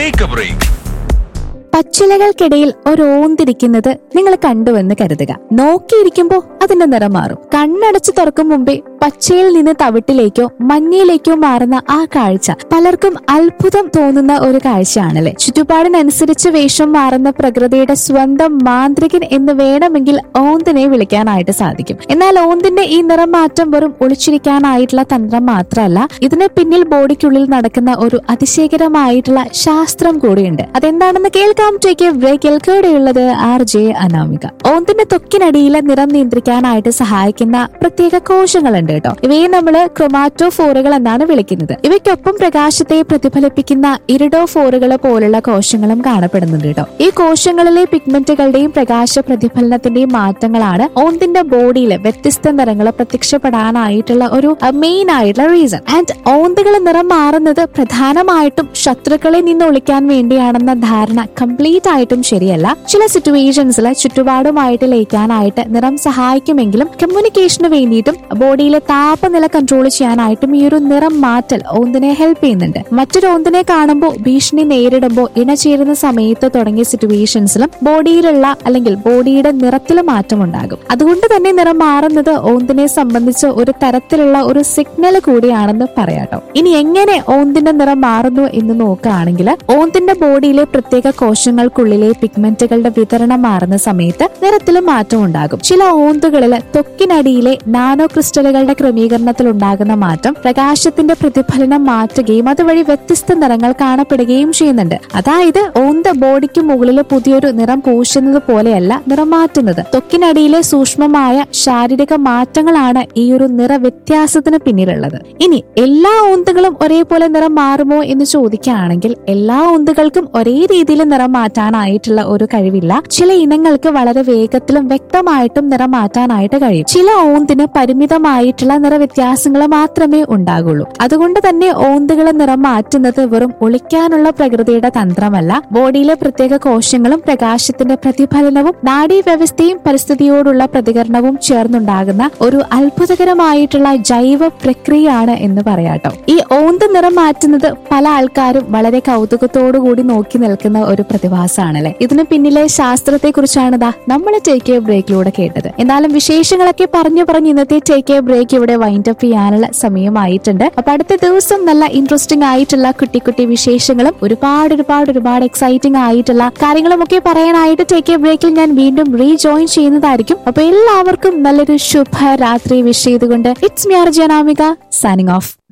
take a break പച്ചിലകൾക്കിടയിൽ ഒരു ഓന്തിരിക്കുന്നത് നിങ്ങൾ കണ്ടുവെന്ന് കരുതുക നോക്കിയിരിക്കുമ്പോ അതിന്റെ നിറം മാറും കണ്ണടച്ച് തുറക്കും മുമ്പേ പച്ചയിൽ നിന്ന് തവിട്ടിലേക്കോ മഞ്ഞയിലേക്കോ മാറുന്ന ആ കാഴ്ച പലർക്കും അത്ഭുതം തോന്നുന്ന ഒരു കാഴ്ചയാണല്ലേ ചുറ്റുപാടിനനുസരിച്ച് വേഷം മാറുന്ന പ്രകൃതിയുടെ സ്വന്തം മാന്ത്രികൻ എന്ന് വേണമെങ്കിൽ ഓന്തിനെ വിളിക്കാനായിട്ട് സാധിക്കും എന്നാൽ ഓന്തിന്റെ ഈ നിറം മാറ്റം വെറും ഒളിച്ചിരിക്കാനായിട്ടുള്ള തന്ത്രം മാത്രമല്ല ഇതിന് പിന്നിൽ ബോഡിക്കുള്ളിൽ നടക്കുന്ന ഒരു അതിശയകരമായിട്ടുള്ള ശാസ്ത്രം കൂടിയുണ്ട് അതെന്താണെന്ന് കേൾക്കാം ടേക്ക് ബ്രേക്കിൽ കൂടെയുള്ളത് ആർ ജെ അനാമിക ഓന്തിന്റെ തൊക്കിനടിയിലെ നിറം നിയന്ത്രിക്കാനായിട്ട് സഹായിക്കുന്ന പ്രത്യേക കോശങ്ങളുണ്ട് കേട്ടോ ഇവയെ നമ്മൾ ക്രൊമാറ്റോഫോറുകൾ എന്നാണ് വിളിക്കുന്നത് ഇവയ്ക്കൊപ്പം പ്രകാശത്തെ പ്രതിഫലിപ്പിക്കുന്ന ഇരിഡോഫോറുകൾ പോലുള്ള കോശങ്ങളും കാണപ്പെടുന്നുണ്ട് കേട്ടോ ഈ കോശങ്ങളിലെ പിഗ്മെന്റുകളുടെയും പ്രകാശ പ്രതിഫലനത്തിന്റെയും മാറ്റങ്ങളാണ് ഓന്തിന്റെ ബോഡിയിൽ വ്യത്യസ്ത നിറങ്ങൾ പ്രത്യക്ഷപ്പെടാനായിട്ടുള്ള ഒരു മെയിൻ ആയിട്ടുള്ള റീസൺ ആൻഡ് ഓന്തുകൾ നിറം മാറുന്നത് പ്രധാനമായിട്ടും ശത്രുക്കളെ നിന്ന് ഒളിക്കാൻ വേണ്ടിയാണെന്ന ധാരണ കംപ്ലീറ്റ് ആയിട്ടും ശരിയല്ല ചില സിറ്റുവേഷൻസിൽ ചുറ്റുപാടുമായിട്ട് ലയിക്കാനായിട്ട് നിറം സഹായിക്കുമെങ്കിലും കമ്മ്യൂണിക്കേഷന് വേണ്ടിയിട്ടും ബോഡിയിലെ താപനില കൺട്രോൾ ചെയ്യാനായിട്ടും ഈ ഒരു നിറം മാറ്റൽ ഓന്തിനെ ഹെൽപ്പ് ചെയ്യുന്നുണ്ട് മറ്റൊരു ഓന്തിനെ കാണുമ്പോൾ ഭീഷണി നേരിടുമ്പോൾ ഇണചേരുന്ന സമയത്ത് തുടങ്ങിയ സിറ്റുവേഷൻസിലും ബോഡിയിലുള്ള അല്ലെങ്കിൽ ബോഡിയുടെ നിറത്തിൽ മാറ്റം ഉണ്ടാകും അതുകൊണ്ട് തന്നെ നിറം മാറുന്നത് ഓന്തിനെ സംബന്ധിച്ച് ഒരു തരത്തിലുള്ള ഒരു സിഗ്നൽ കൂടിയാണെന്ന് പറയാട്ടോ ഇനി എങ്ങനെ ഓന്തിന്റെ നിറം മാറുന്നു എന്ന് നോക്കുകയാണെങ്കിൽ ഓന്തിന്റെ ബോഡിയിലെ പ്രത്യേക കോശങ്ങൾക്കുള്ളിലെ പിഗ്മെന്റുകളുടെ വിതരണം മാറുന്ന സമയത്ത് നിറത്തിലും മാറ്റം ഉണ്ടാകും ചില ഓന്തുകളിൽ ത്വക്കിനടിയിലെ നാനോ ക്രിസ്റ്റലുകളുടെ ക്രമീകരണത്തിൽ ഉണ്ടാകുന്ന മാറ്റം പ്രകാശത്തിന്റെ പ്രതിഫലനം മാറ്റുകയും അതുവഴി വ്യത്യസ്ത നിറങ്ങൾ കാണപ്പെടുകയും ചെയ്യുന്നുണ്ട് അതായത് ഓന്ത് ബോഡിക്ക് മുകളിൽ പുതിയൊരു നിറം പൂശുന്നത് പോലെയല്ല നിറം മാറ്റുന്നത് ത്വക്കിനടിയിലെ സൂക്ഷ്മമായ ശാരീരിക മാറ്റങ്ങളാണ് ഈ ഒരു നിറ വ്യത്യാസത്തിന് പിന്നിലുള്ളത് ഇനി എല്ലാ ഓന്തുകളും ഒരേപോലെ നിറം മാറുമോ എന്ന് ചോദിക്കുകയാണെങ്കിൽ എല്ലാ ഓന്തുകൾക്കും ഒരേ രീതിയിൽ നിറം മാറ്റാനായിട്ടുള്ള ഒരു കഴിവില്ല ചില ഇനങ്ങൾക്ക് വളരെ വേഗത്തിലും വ്യക്തമായിട്ടും നിറം മാറ്റാനായിട്ട് കഴിയും ചില ഓന്തിന് പരിമിതമായിട്ടുള്ള നിറവ്യത്യാസങ്ങൾ മാത്രമേ ഉണ്ടാകുള്ളൂ അതുകൊണ്ട് തന്നെ ഓന്തുകളെ നിറം മാറ്റുന്നത് വെറും ഒളിക്കാനുള്ള പ്രകൃതിയുടെ തന്ത്രമല്ല ബോഡിയിലെ പ്രത്യേക കോശങ്ങളും പ്രകാശത്തിന്റെ പ്രതിഫലനവും നാഡീവ്യവസ്ഥയും പരിസ്ഥിതിയോടുള്ള പ്രതികരണവും ചേർന്നുണ്ടാകുന്ന ഒരു അത്ഭുതകരമായിട്ടുള്ള ജൈവ പ്രക്രിയയാണ് എന്ന് പറയാട്ടോ ഈ ഓന്ത് നിറം മാറ്റുന്നത് പല ആൾക്കാരും വളരെ കൗതുകത്തോടു കൂടി നോക്കി നിൽക്കുന്ന ഒരു പ്രതിഭാസമാണല്ലേ ഇതിന് പിന്നിലെ ശാസ്ത്രത്തെ കുറിച്ചാണ് ദാ നമ്മൾ ടേക്ക് എ ബ്രേക്കിലൂടെ കേട്ടത് എന്നാലും വിശേഷങ്ങളൊക്കെ പറഞ്ഞു പറഞ്ഞ് ഇന്നത്തെ ടേക്ക് എ ബ്രേക്ക് ഇവിടെ വൈൻഡ് അപ്പ് ചെയ്യാനുള്ള സമയമായിട്ടുണ്ട് അപ്പൊ അടുത്ത ദിവസം നല്ല ഇൻട്രസ്റ്റിംഗ് ആയിട്ടുള്ള കുട്ടി കുട്ടി വിശേഷങ്ങളും ഒരുപാട് ഒരുപാട് ഒരുപാട് എക്സൈറ്റിംഗ് ആയിട്ടുള്ള കാര്യങ്ങളും ഒക്കെ പറയാനായിട്ട് ടേക്ക് എ ബ്രേക്കിൽ ഞാൻ വീണ്ടും റീജോയിൻ ചെയ്യുന്നതായിരിക്കും അപ്പൊ എല്ലാവർക്കും നല്ലൊരു ശുഭ രാത്രി വിഷ് ചെയ്തുകൊണ്ട് ഇറ്റ്സ് മിയാർ ജനാമിക സൈനിങ് ഓഫ്